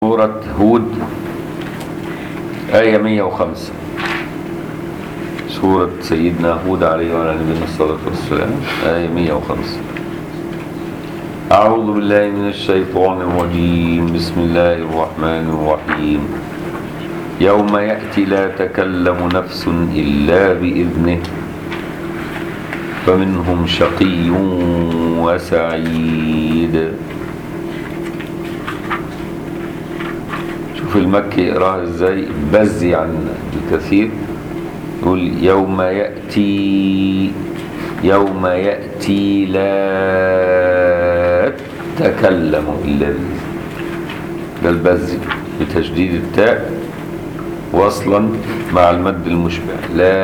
سورة هود آية 105 سورة سيدنا هود عليه وعلى نبينا الصلاة والسلام آية 105 أعوذ بالله من الشيطان الرجيم بسم الله الرحمن الرحيم يوم يأتي لا تكلم نفس إلا بإذنه فمنهم شقي وسعيد شوف المكي يقراها ازاي بزي عن الكثير يقول يوم يأتي يوم يأتي لا تكلم إلا بإذنه ده البزي بتشديد التاء وصلا مع المد المشبع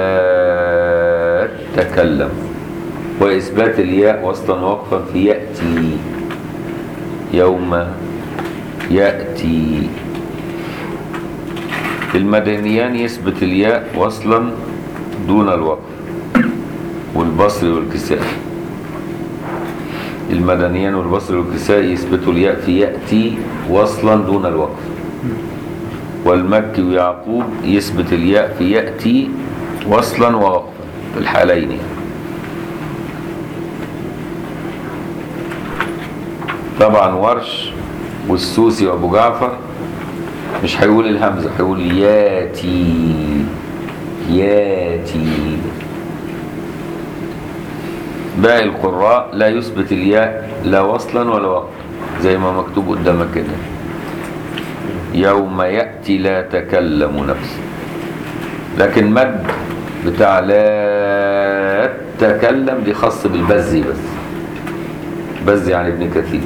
لا تكلم وإثبات الياء وصلا وقفا في يأتي يوم يأتي المدنيان يثبت الياء وصلا دون الوقف والبصر والكساء المدنيان والبصر والكساء يثبتوا الياء في يأتي وصلا دون الوقف والمكي ويعقوب يثبت الياء في يأتي وصلا ووقفا في الحالين يعني. طبعا ورش والسوسي وابو جعفر مش هيقول الهمزة هيقول ياتي ياتي باقي القراء لا يثبت الياء لا وصلا ولا وقفا زي ما مكتوب قدامك كده يوم يأتي لا تكلم نفس لكن مد بتاع لا تكلم دي خاص بالبزي بس بزي عن ابن كثير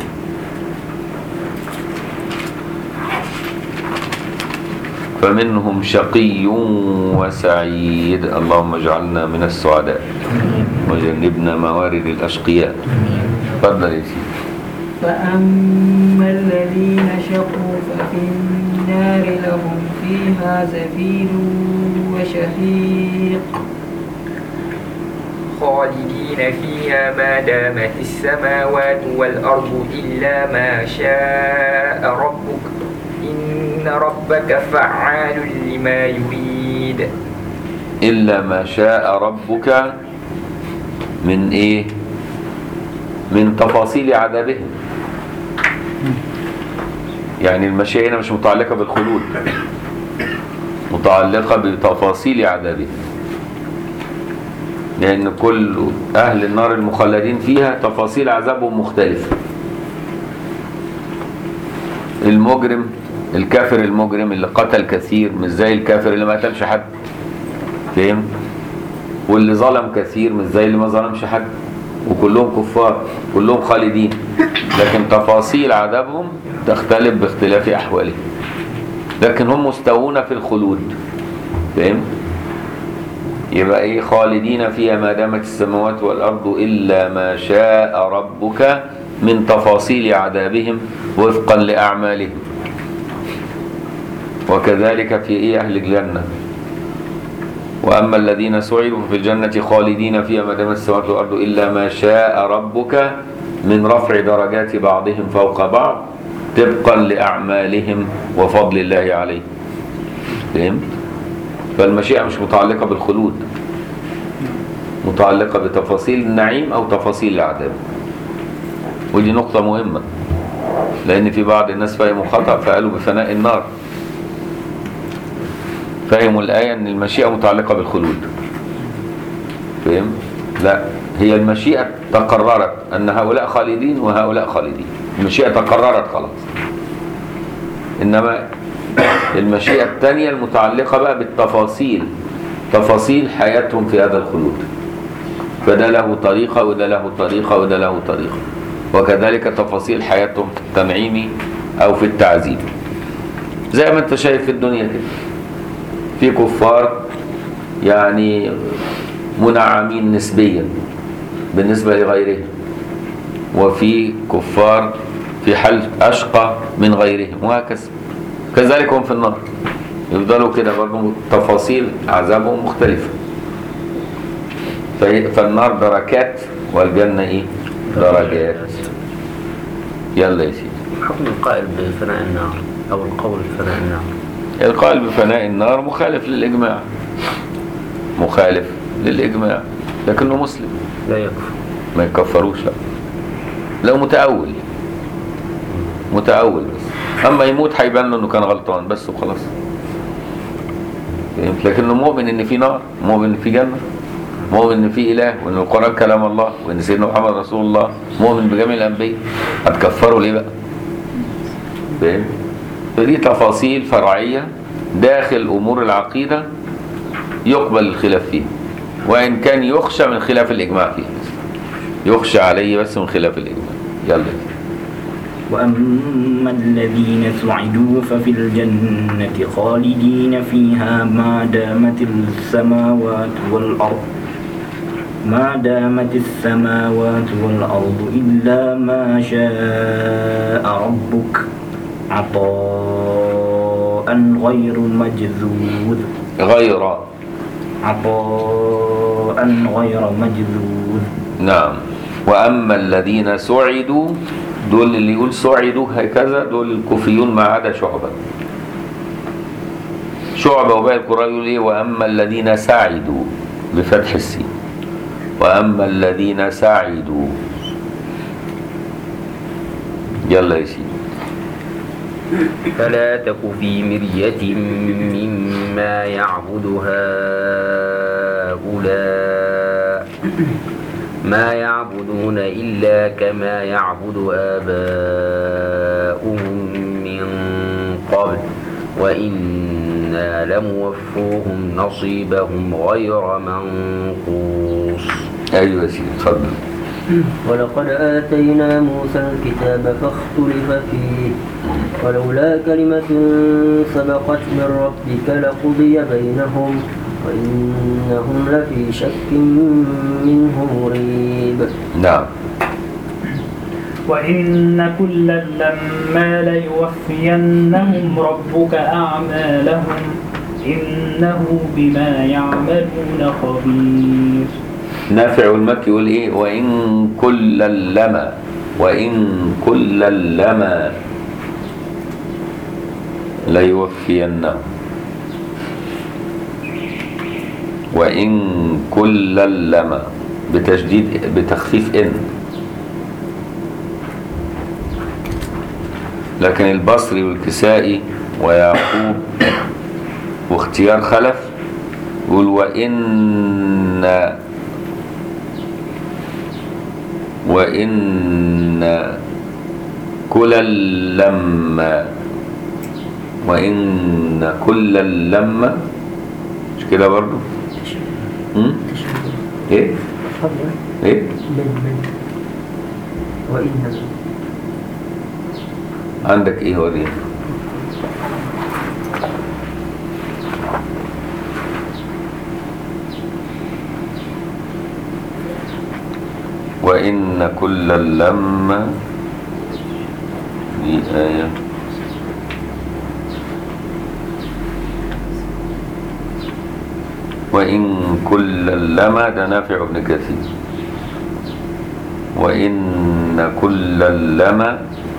فمنهم شقي وسعيد اللهم اجعلنا من السعداء وجنبنا موارد الأشقياء تفضل يا سيدي فأما الذين شقوا ففي النار لهم فيها زفير وشهيق خالدين فيها ما دامت السماوات والأرض إلا ما شاء ربك إن ربك فعال لما يريد إلا ما شاء ربك من إيه من تفاصيل عذابهم يعني المشيئة هنا مش متعلقة بالخلود متعلقة بتفاصيل عذابهم لأن كل أهل النار المخلدين فيها تفاصيل عذابهم مختلفة المجرم الكافر المجرم اللي قتل كثير مش زي الكافر اللي ما قتلش حد فاهم واللي ظلم كثير مش زي اللي ما ظلمش حد وكلهم كفار كلهم خالدين لكن تفاصيل عذابهم تختلف باختلاف احوالهم لكن هم مستوون في الخلود فاهم يبقى ايه خالدين فيها ما دامت السماوات والارض الا ما شاء ربك من تفاصيل عذابهم وفقا لاعمالهم وكذلك في ايه اهل الجنه واما الذين سعدوا في الجنه خالدين فيها ما دامت السماوات والارض الا ما شاء ربك من رفع درجات بعضهم فوق بعض طبقا لاعمالهم وفضل الله عليهم فهمت فالمشيئه مش متعلقه بالخلود متعلقه بتفاصيل النعيم او تفاصيل العذاب ودي نقطه مهمه لان في بعض الناس فهموا خطا فقالوا بفناء النار فهموا الآية أن المشيئة متعلقة بالخلود فهم؟ لا هي المشيئة تقررت أن هؤلاء خالدين وهؤلاء خالدين المشيئة تقررت خلاص إنما المشيئة الثانية المتعلقة بقى بالتفاصيل تفاصيل حياتهم في هذا الخلود فده له طريقة وده له طريقة وده له طريقة وكذلك تفاصيل حياتهم في التنعيم أو في التعذيب زي ما انت شايف في الدنيا كده في كفار يعني منعمين نسبيا بالنسبة لغيرهم وفي كفار في حال أشقى من غيرهم وهكذا كذلك هم في النار يفضلوا كده برضه تفاصيل عذابهم مختلفة فالنار دركات والجنة إيه درجات يلا يا سيدي حكم القائل بفناء النار أو القول فلا نعم القائل بفناء النار مخالف للإجماع مخالف للإجماع لكنه مسلم لا يكفر ما يكفروش لا لو متأول متأول بس أما يموت هيبان له إنه كان غلطان بس وخلاص فهمت لكنه مؤمن إن في نار مؤمن إن في جنة مؤمن إن في إله وإن القرآن كلام الله وإن سيدنا محمد رسول الله مؤمن بجميع الأنبياء هتكفروا ليه بقى؟ فاهم؟ فدي تفاصيل فرعية داخل أمور العقيدة يقبل الخلاف فيها وإن كان يخشى من خلاف الإجماع فيها يخشى عليه بس من خلاف الإجماع يلا وأما الذين سعدوا ففي الجنة خالدين فيها ما دامت السماوات والأرض ما دامت السماوات والأرض إلا ما شاء ربك عطاء غير مجذوذ غير عطاء غير مجذوذ نعم وأما الذين سعدوا دول اللي يقول سعدوا هكذا دول الكوفيون ما عدا شعبة شعبة وباقي القرآن يقول إيه وأما الذين سعدوا بفتح السين وأما الذين سعدوا يلا يا سيدي فلا تك في مرية مما يعبد هؤلاء ما يعبدون إلا كما يعبد آباؤهم من قبل وإنا لموفوهم نصيبهم غير منقوص أيوة يا سيدي اتفضل ولقد آتينا موسى الكتاب فاختلف فيه ولولا كلمة سبقت من ربك لقضي بينهم وإنهم لفي شك منه مريب نعم وإن كلا لما ليوفينهم ربك أعمالهم إنه بما يعملون خبير نافع المكي يقول ايه وان كلا لما وان كلا لما ليوفينهم وان كلا لما بتشديد بتخفيف ان لكن البصري والكسائي ويعقوب واختيار خلف يقول وإن وإن كلا لما وإن كلا لما مش كده برضو م? ايه ايه من من وإن عندك ايه وريني وإن كلا لما دي آية وإن كلا لما ده نافع بن كثير وإن كلا لما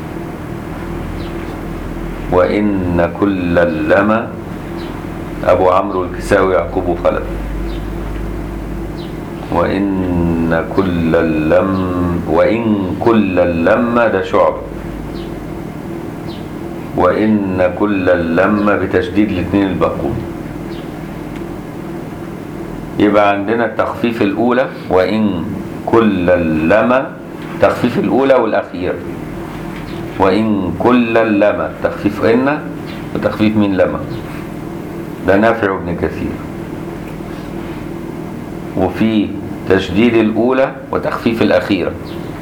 وإن كلا لما أبو عمرو الكساوي يعقوب خلف وإن كلا لم وإن كلا لما ده شعب وإن كلا لما بتشديد الاثنين الباقون يبقى عندنا التخفيف الأولى وإن كلا لما تخفيف الأولى والأخير وإن كلا لما تخفيف إن وتخفيف من لما ده نافع بن كثير وفي تشديد الأولى وتخفيف الأخيرة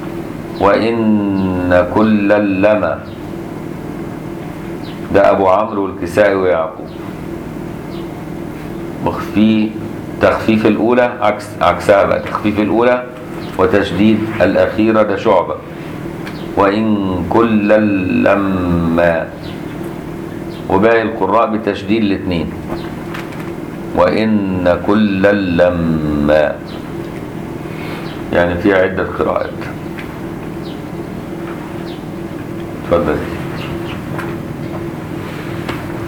وإن كلا لما ده أبو عمرو والكسائي ويعقوب وفي تخفيف الأولى عكس عكسها بقى تخفيف الأولى وتشديد الأخيرة ده شعبة وإن كلا لما وباقي القراء بتشديد الاثنين وإن كلا لما يعني في عدة قراءات اتفضل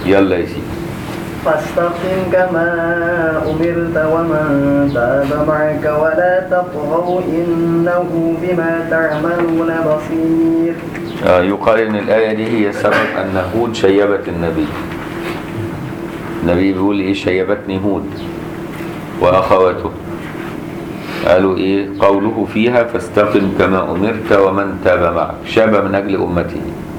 يلا يا سيدي فاستقم كما أمرت ومن تاب معك ولا تطغوا إنه بما تعملون بصير آه يقال ان الايه دي هي سبب ان هود شيبت النبي النبي بيقول ايه شيبتني هود واخواته قالوا ايه قوله فيها فاستقم كما امرت ومن تاب معك شاب من اجل امته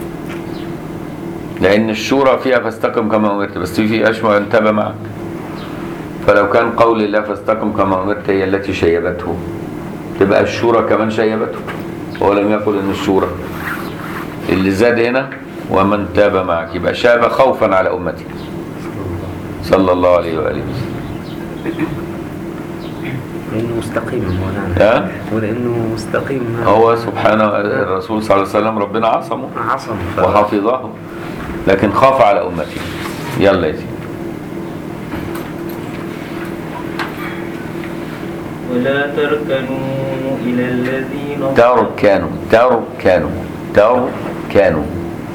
لان الشورى فيها فاستقم كما امرت بس في اشمع من تاب معك فلو كان قول الله فاستقم كما امرت هي التي شيبته تبقى الشورى كمان شيبته هو لم يقل ان الشورى اللي زاد هنا ومن تاب معك يبقى شاب خوفا على امتي صلى الله عليه واله وسلم لأنه مستقيم مولانا ها ولأنه مستقيم هو سبحانه الرسول صلى الله عليه وسلم ربنا عصمه عصم ف... وحفظه لكن خاف على امتي يلا يا سيدي ولا تركنوا إلى الذين تركنوا تركنوا تركنوا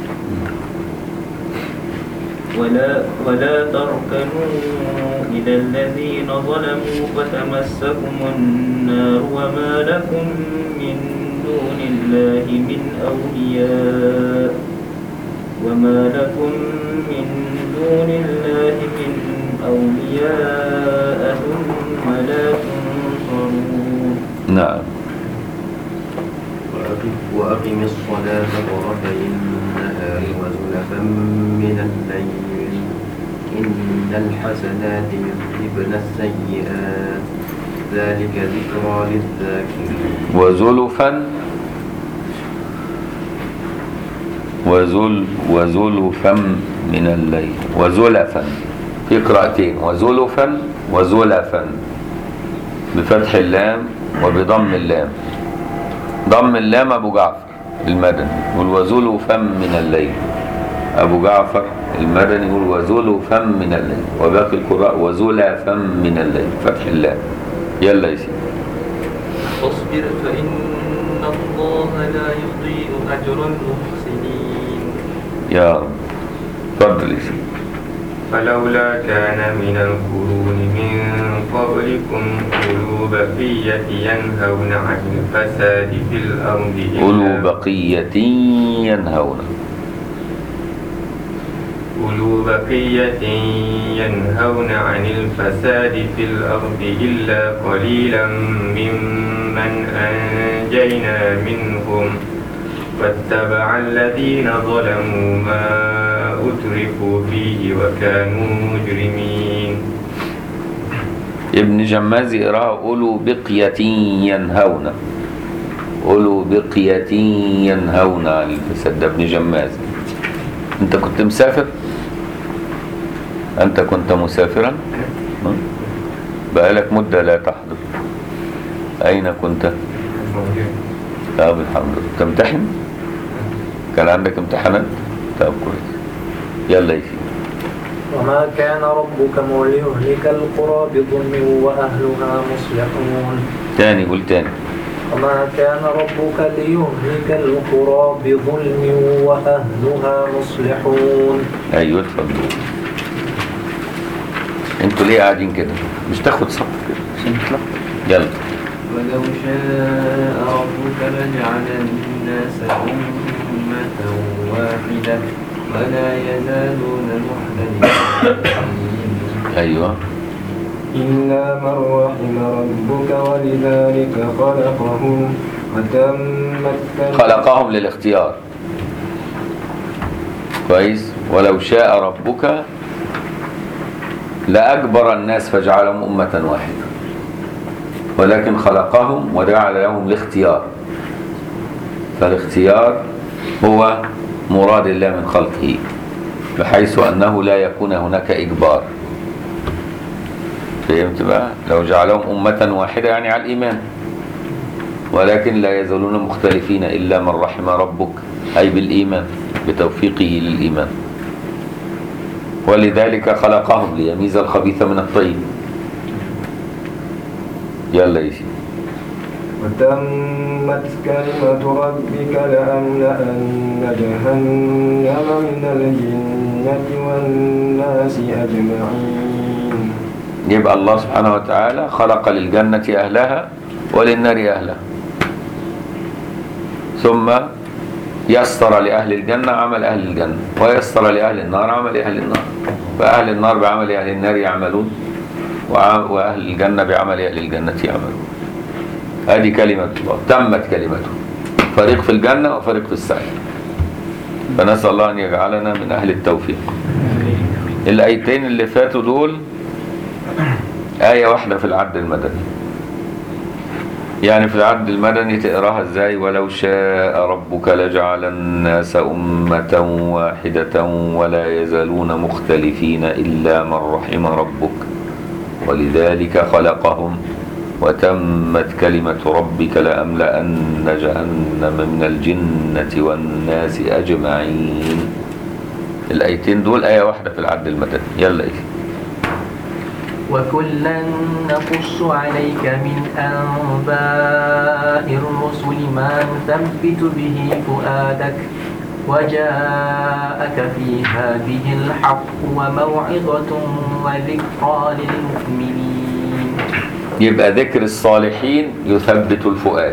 ولا ولا تركنوا إلى الذين ظلموا فتمسكم النار وما لكم من دون الله من أولياء وما لكم من دون الله من أولياء ثم لا تنصرون نعم وأقم- وأقم الصلاة طرفي النهار وزلفا من الليل إن الحسنات يذهبن السيئات ذلك ذكرى للذاكرين وزلفا وزل وزلفا من الليل وزلفا في قراءتين وزلفا وزلفا بفتح اللام وبضم اللام ضم اللام ابو جعفر المدني يقول وزلفا من الليل ابو جعفر المدني يقول وزلفا من الليل وباقي القراء وزلفا من الليل فتح اللام يلا يا سيدي فاصبر فإن الله لا يضيع أجر المحسنين يا رب اتفضل يا سيدي فلولا كان من القرون من قبلكم أولو بقية ينهون عن الفساد في الأرض إلا- أولو بقية ينهون أولو بقية ينهون عن الفساد في الأرض إلا قليلا ممن أنجينا منهم واتبع الذين ظلموا ما أتركوا فيه وكانوا مجرمين ابن جماز يقراها أولو بقية ينهون أولو بقية ينهون عن الفساد ده ابن جماز أنت كنت مسافر؟ أنت كنت مسافرا؟ ها؟ بقالك مدة لا تحضر أين كنت؟ طب الحمد لله تمتحن؟ كان عندك امتحانات؟ طب كويس يلا يا سيدي وما كان ربك ليهلك القرى بظلم وأهلها مصلحون تاني قول تاني وما كان ربك ليهلك القرى بظلم وأهلها مصلحون ايوه اتفضل انتوا ليه قاعدين كده مش تاخد صف كده عشان نطلع يلا ولو شاء ربك لجعل الناس أمة واحدة ولا يزالون مختلفين ايوه إلا من رحم ربك ولذلك خلقهم وتمت كلمة خلقهم للاختيار كويس ولو شاء ربك لأجبر الناس فجعلهم أمة واحدة ولكن خلقهم وجعل لهم الاختيار فالاختيار هو مراد الله من خلقه بحيث أنه لا يكون هناك إجبار فهمت بقى لو جعلهم أمة واحدة يعني على الإيمان ولكن لا يزالون مختلفين إلا من رحم ربك أي بالإيمان بتوفيقه للإيمان ولذلك خلقهم ليميز الخبيث من الطيب يلا يا سيدي وتمت كلمة ربك لأملأن جهنم من الجنة والناس أجمعين يبقى الله سبحانه وتعالى خلق للجنة أهلها وللنار أهلها ثم يسر لأهل الجنة عمل أهل الجنة ويسر لأهل النار عمل أهل النار فأهل النار بعمل أهل النار يعملون وع- وأهل الجنة بعمل أهل الجنة يعملون هذه كلمة الله تمت كلمته فريق في الجنة وفريق في السعير فنسأل الله أن يجعلنا من أهل التوفيق الآيتين اللي فاتوا دول آية واحدة في العد المدني يعني في العد المدني تقراها ازاي ولو شاء ربك لجعل الناس أمة واحدة ولا يزالون مختلفين إلا من رحم ربك ولذلك خلقهم وتمت كلمة ربك لأملأن جهنم من الجنة والناس أجمعين الآيتين دول آية واحدة في العد المدني يلا إيه وكلا نقص عليك من أنباء الرسل ما نثبت به فؤادك وجاءك في هذه الحق وموعظة وذكرى للمؤمنين يبقى ذكر الصالحين يثبت الفؤاد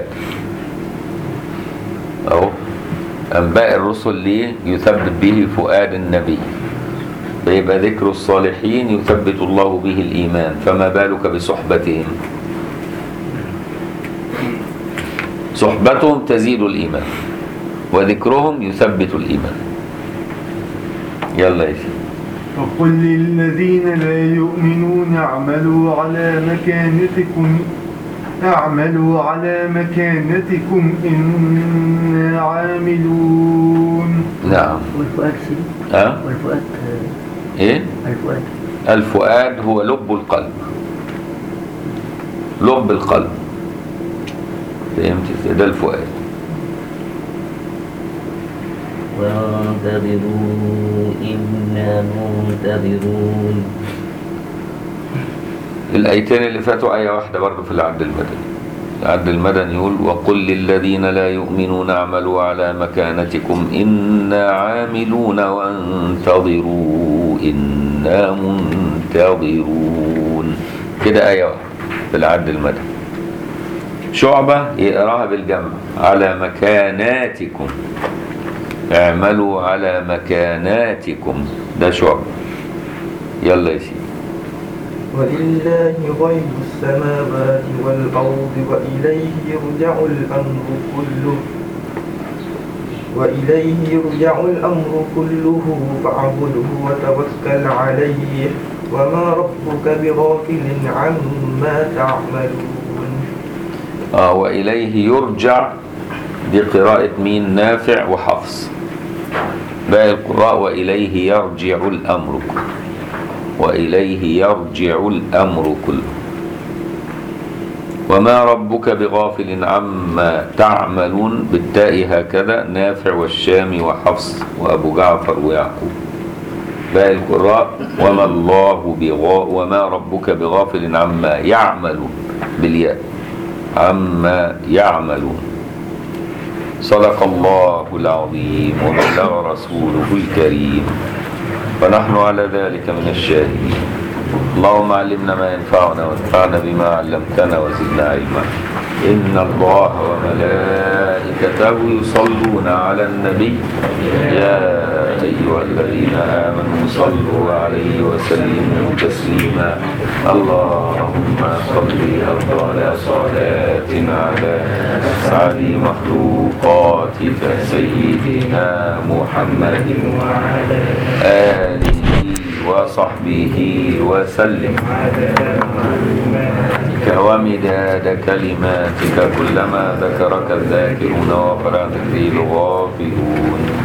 اهو انباء الرسل ليه يثبت به فؤاد النبي فيبقى ذكر الصالحين يثبت الله به الايمان فما بالك بصحبتهم صحبتهم تزيد الايمان وذكرهم يثبت الايمان يلا يا سيدي وقل للذين لا يؤمنون اعملوا على مكانتكم اعملوا على مكانتكم إنا عاملون نعم والفؤاد سيدي ها والفؤاد ايه الفؤاد الفؤاد هو لب القلب لب القلب فهمت ازاي ده الفؤاد وانتظروا إنا منتظرون الايتين اللي فاتوا ايه واحده برضه في العد المدني العد المدني يقول وقل للذين لا يؤمنون اعملوا على مكانتكم انا عاملون وانتظروا انا منتظرون كده ايه واحده في العد المدني شعبة يقراها بالجمع على مكاناتكم اعملوا على مكاناتكم ده شعبة يلا يا سيدي ولله غيب السماوات والأرض وإليه يرجع الأمر كله وإليه يرجع الأمر كله فاعبده وتوكل عليه وما ربك بغافل عما تعملون آه وإليه يرجع دي قراءة مين نافع وحفص باقي القراء وإليه يرجع الأمر كله وإليه يرجع الأمر كله وما ربك بغافل عما تعملون بالتاء هكذا نافع والشام وحفص وأبو جعفر ويعقوب باقي القراء وما الله بغا وما ربك بغافل عما يعملون بالياء عما يعملون صدق الله العظيم وبلغ رسوله الكريم ونحن على ذلك من الشاهدين اللهم علمنا ما ينفعنا وانفعنا بما علمتنا وزدنا علما إن الله وملائكته يصلون على النبي يا أيها الذين آمنوا صلوا عليه وسلموا تسليما اللهم صل أفضل صلاة على أسعد مخلوقاتك سيدنا محمد وعلى آله وصحبه وسلم ومداد كلماتك كلما ذكرك الذاكرون وقرأ ذكري الغافلون